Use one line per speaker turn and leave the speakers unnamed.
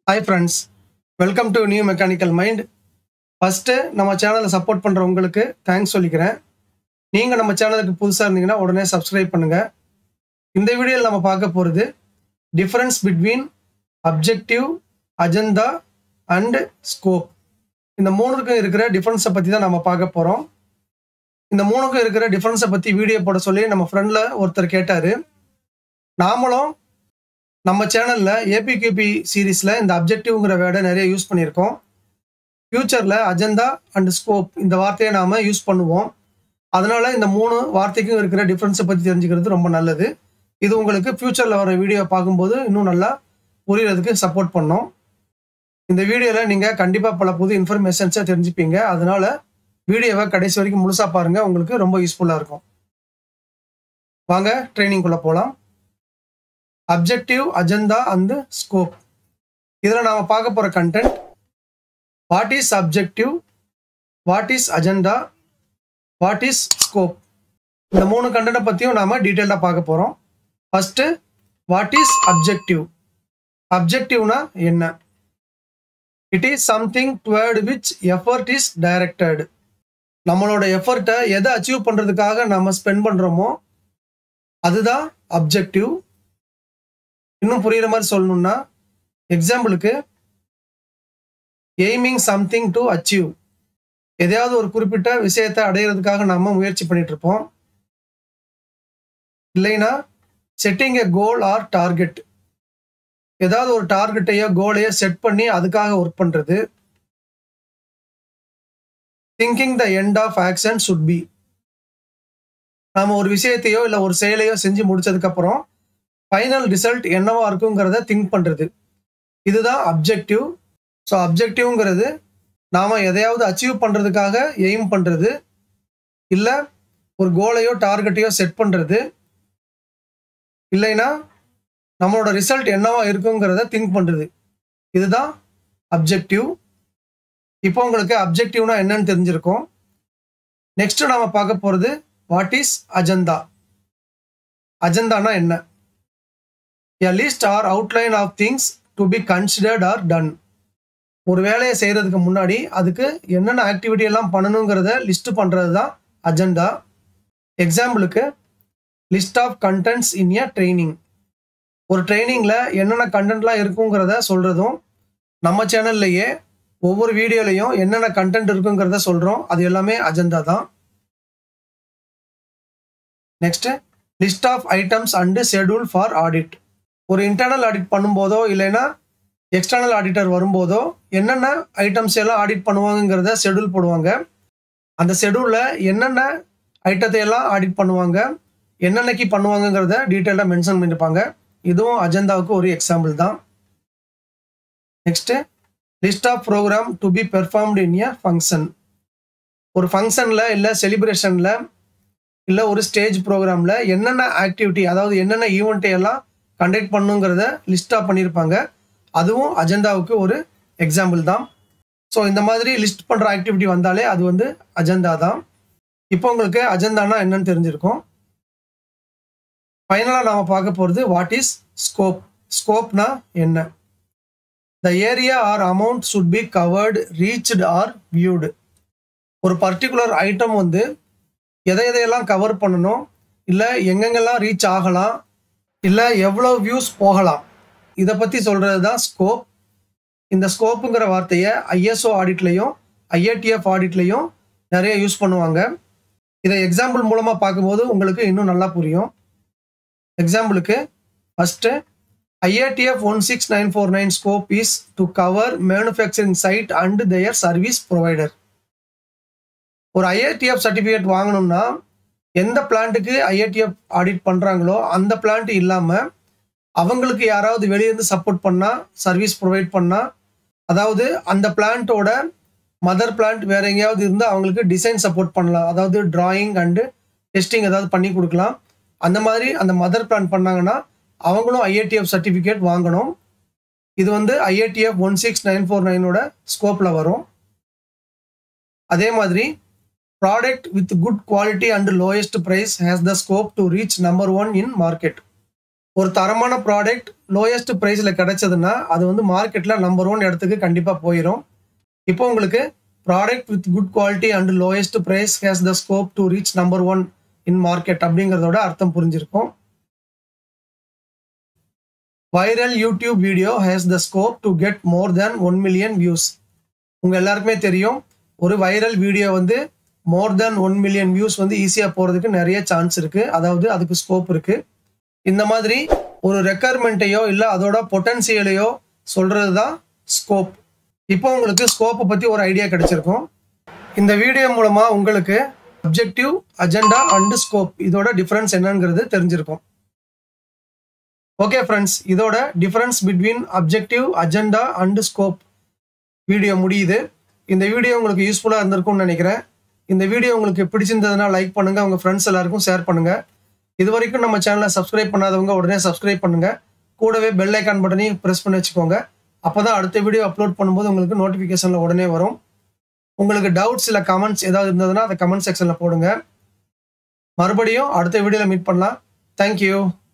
hi friends welcome to new mechanical mind first நம்ம சேனலை support பண்ணுற உங்களுக்கு தேங்க்ஸ் சொல்லிக்கிறேன் நீங்கள் நம்ம சேனலுக்கு புதுசாக இருந்தீங்கன்னா உடனே சப்ஸ்கிரைப் பண்ணுங்கள் இந்த வீடியோவில் நம்ம பார்க்க போகிறது difference between objective agenda and scope இந்த மூணுக்கும் இருக்கிற டிஃப்ரென்ஸை பற்றி தான் நம்ம பார்க்க போகிறோம் இந்த மூணுக்கும் இருக்கிற டிஃப்ரென்ஸை பற்றி வீடியோ போட சொல்லி நம்ம ஃப்ரெண்டில் ஒருத்தர் கேட்டார் நாமளும் நம்ம சேனலில் ஏபிகேபி சீரீஸில் இந்த அப்ஜெக்டிவ்ங்கிற வேர்டை நிறைய யூஸ் பண்ணியிருக்கோம் ஃப்யூச்சரில் அஜெண்டா அண்ட் ஸ்கோப் இந்த வார்த்தையை நாம் யூஸ் பண்ணுவோம் அதனால் இந்த மூணு வார்த்தைக்கும் இருக்கிற டிஃப்ரென்ஸை பற்றி தெரிஞ்சுக்கிறது ரொம்ப நல்லது இது உங்களுக்கு ஃப்யூச்சரில் வர வீடியோ பார்க்கும்போது இன்னும் நல்லா புரியறதுக்கு சப்போர்ட் பண்ணோம் இந்த வீடியோவில் நீங்கள் கண்டிப்பாக பல புது இன்ஃபர்மேஷன்ஸை தெரிஞ்சுப்பீங்க அதனால் வீடியோவை கடைசி வரைக்கும் முழுசாக பாருங்கள் உங்களுக்கு ரொம்ப யூஸ்ஃபுல்லாக இருக்கும் வாங்க ட்ரைனிங்குள்ளே போகலாம் அப்ஜெக்டிவ் அஜெண்டா அண்ட் ஸ்கோப் இதில் நாம் பார்க்க போகிற content what is objective what is agenda what is scope இந்த மூணு கண்டென்ட்டை பற்றியும் நாம் டீட்டெயிலாக பார்க்க போகிறோம் ஃபஸ்ட்டு வாட் இஸ் அப்ஜெக்டிவ் அப்ஜெக்டிவ்னா என்ன it is something toward which effort is directed நம்மளோட எஃபர்ட்டை எதை அச்சீவ் பண்ணுறதுக்காக நம்ம ஸ்பெண்ட் பண்ணுறோமோ அதுதான் அப்ஜெக்டிவ் இன்னும் புரியுற மாதிரி சொல்லணும்னா எக்ஸாம்பிளுக்கு எய்மிங் சம்திங் டு அச்சீவ் எதையாவது ஒரு குறிப்பிட்ட விஷயத்தை அடையிறதுக்காக நம்ம முயற்சி பண்ணிட்டு இருப்போம் இல்லைன்னா setting a goal or target ஏதாவது ஒரு டார்கெட்டையோ கோலையோ செட் பண்ணி அதுக்காக ஒர்க் பண்ணுறது thinking the end of action should be நாம ஒரு விஷயத்தையோ இல்லை ஒரு செயலையோ செஞ்சு முடிச்சதுக்கப்புறம் ஃபைனல் ரிசல்ட் என்னவா இருக்குங்கிறத திங்க் பண்ணுறது இதுதான் அப்ஜெக்டிவ் ஸோ அப்ஜெக்டிவ்ங்கிறது நாம் எதையாவது அச்சீவ் பண்ணுறதுக்காக எய்ம் பண்ணுறது இல்லை ஒரு கோலையோ டார்கெட்டையோ செட் பண்ணுறது இல்லைன்னா நம்மளோட ரிசல்ட் என்னவா இருக்குங்கிறத திங்க் பண்ணுறது இதுதான் அப்ஜெக்டிவ் இப்போ உங்களுக்கு அப்ஜெக்டிவ்னா என்னன்னு தெரிஞ்சிருக்கும் நெக்ஸ்ட் நாம பார்க்க போகிறது வாட் இஸ் அஜந்தா அஜந்தானா என்ன a list or outline of things to be considered or done ஒரு வேலையை செய்கிறதுக்கு முன்னாடி அதுக்கு என்னென்ன ஆக்டிவிட்டி எல்லாம் பண்ணணுங்கிறத லிஸ்ட் பண்ணுறது தான் அஜெண்டா எக்ஸாம்பிளுக்கு list of contents in a training ஒரு ட்ரைனிங்கில் என்னென்ன கண்டென்ட்லாம் இருக்குங்கிறத சொல்கிறதும் நம்ம சேனல்லையே ஒவ்வொரு வீடியோலையும் என்னென்ன கண்டென்ட் இருக்குங்கிறத சொல்கிறோம் அது எல்லாமே அஜெண்டா தான் next list of items and schedule for audit ஒரு இன்டர்னல் ஆடிட் பண்ணும்போதோ இல்லைன்னா எக்ஸ்டர்னல் ஆடிட்டர் வரும்போதோ என்னென்ன ஐட்டம்ஸ் எல்லாம் ஆடிட் பண்ணுவாங்கங்கிறத ஷெடியூல் போடுவாங்க அந்த ஷெடியூலில் என்னென்ன ஐட்டத்தை எல்லாம் ஆடிட் பண்ணுவாங்க என்னென்னைக்கு பண்ணுவாங்கங்கிறத டீட்டெயிலாக மென்ஷன் பண்ணியிருப்பாங்க இதுவும் அஜெண்டாவுக்கு ஒரு எக்ஸாம்பிள் தான் next list of program to be performed in a function ஒரு ஃபங்க்ஷனில் இல்லை செலிப்ரேஷனில் இல்லை ஒரு ஸ்டேஜ் ப்ரோக்ராமில் என்னென்ன ஆக்டிவிட்டி அதாவது என்னென்ன ஈவெண்ட்டை எல்லாம் கண்டக்ட் பண்ணுங்கிறத லிஸ்ட்டாக பண்ணியிருப்பாங்க அதுவும் அஜெண்டாவுக்கு ஒரு எக்ஸாம்பிள் தான் ஸோ இந்த மாதிரி லிஸ்ட் பண்ணுற ஆக்டிவிட்டி வந்தாலே அது வந்து அஜெண்டா தான் இப்போ உங்களுக்கு அஜெண்டானா என்னன்னு தெரிஞ்சிருக்கும் ஃபைனலாக நாம் பார்க்க போகிறது வாட் இஸ் ஸ்கோப் ஸ்கோப்னா என்ன the area or amount should be covered reached or viewed ஒரு பர்டிகுலர் ஐட்டம் வந்து எதை எதையெல்லாம் கவர் பண்ணணும் இல்லை எங்கெங்கெல்லாம் ரீச் ஆகலாம் இல்லை எவ்வளோ வியூஸ் போகலாம் இதை பற்றி சொல்கிறது தான் ஸ்கோப் இந்த ஸ்கோப்புங்கிற வார்த்தையை ஐஎஸ்ஓ ஆடிட்லையும் ஐஏடிஎஃப் ஆடிட்லையும் நிறைய யூஸ் பண்ணுவாங்க இதை எக்ஸாம்பிள் மூலமாக பார்க்கும்போது உங்களுக்கு இன்னும் நல்லா புரியும் எக்ஸாம்பிளுக்கு first IATF one six nine four nine scope is to cover manufacturing site and their service provider ஒரு ஐஏடிஎஃப் சர்டிஃபிகேட் வாங்கணும்னா எந்த பிளான்ட்டுக்கு ஐஏடிஎஃப் ஆடிட் பண்ணுறாங்களோ அந்த பிளான்ட் இல்லாமல் அவங்களுக்கு யாராவது வெளியேருந்து சப்போர்ட் பண்ணால் சர்வீஸ் ப்ரொவைட் பண்ணால் அதாவது அந்த பிளான்ட்டோட மதர் பிளான்ட் வேற எங்கேயாவது இருந்து அவங்களுக்கு டிசைன் சப்போர்ட் பண்ணலாம் அதாவது டிராயிங் அண்டு டெஸ்டிங் ஏதாவது பண்ணி கொடுக்கலாம் அந்த மாதிரி அந்த மதர் பிளான் பண்ணாங்கன்னா அவங்களும் ஐஏடிஎஃப் சர்டிஃபிகேட் வாங்கணும் இது வந்து IATF one six nine four நைனோட ஸ்கோப்பில் வரும் அதே மாதிரி product with good quality and lowest price has the scope to reach number one in market ஒரு தரமான ப்ராடக்ட் லோயஸ்ட் ப்ரைஸில் கிடைச்சதுன்னா அது வந்து மார்க்கெட்டில் நம்பர் ஒன் இடத்துக்கு கண்டிப்பாக போயிடும் இப்போ உங்களுக்கு product with good quality and lowest price has the scope to reach number one in market அப்படிங்கிறதோட அர்த்தம் புரிஞ்சிருக்கும் viral YouTube video has the scope to get more than one million views உங்கள் எல்லாருக்குமே தெரியும் ஒரு வைரல் வீடியோ வந்து more than one million views வந்து ஈஸியாக போகிறதுக்கு நிறைய சான்ஸ் இருக்குது அதாவது அதுக்கு ஸ்கோப் இருக்குது இந்த மாதிரி ஒரு ரெக்குயர்மெண்ட்டையோ இல்லை அதோட பொட்டன்சியலையோ சொல்கிறது தான் ஸ்கோப் இப்போ உங்களுக்கு ஸ்கோப்பை பற்றி ஒரு ஐடியா கிடைச்சிருக்கும் இந்த வீடியோ மூலமாக உங்களுக்கு அப்ஜெக்டிவ் அஜெண்டா அண்ட் ஸ்கோப் இதோட டிஃப்ரென்ஸ் என்னங்கிறது தெரிஞ்சிருக்கும் ஓகே ஃப்ரெண்ட்ஸ் இதோட difference between objective agenda and scope video முடியுது இந்த வீடியோ உங்களுக்கு யூஸ்ஃபுல்லாக இருந்திருக்கும்னு நினைக்கிறேன் இந்த வீடியோ உங்களுக்கு பிடிச்சிருந்ததுன்னா லைக் பண்ணுங்கள் உங்கள் ஃப்ரெண்ட்ஸ் எல்லாருக்கும் ஷேர் பண்ணுங்கள் இது வரைக்கும் நம்ம சேனலை சப்ஸ்கிரைப் பண்ணாதவங்க உடனே சப்ஸ்கிரைப் பண்ணுங்கள் கூடவே பெல் ஐக்கான் பட்டனையும் ப்ரெஸ் பண்ணி வச்சுக்கோங்க அப்போ தான் அடுத்த வீடியோ அப்லோட் பண்ணும்போது உங்களுக்கு நோட்டிஃபிகேஷனில் உடனே வரும் உங்களுக்கு டவுட்ஸ் இல்லை கமெண்ட்ஸ் ஏதாவது இருந்ததுன்னா அதை கமெண்ட் செக்ஷனில் போடுங்க மறுபடியும் அடுத்த வீடியோவில் மீட் பண்ணலாம் தேங்க்யூ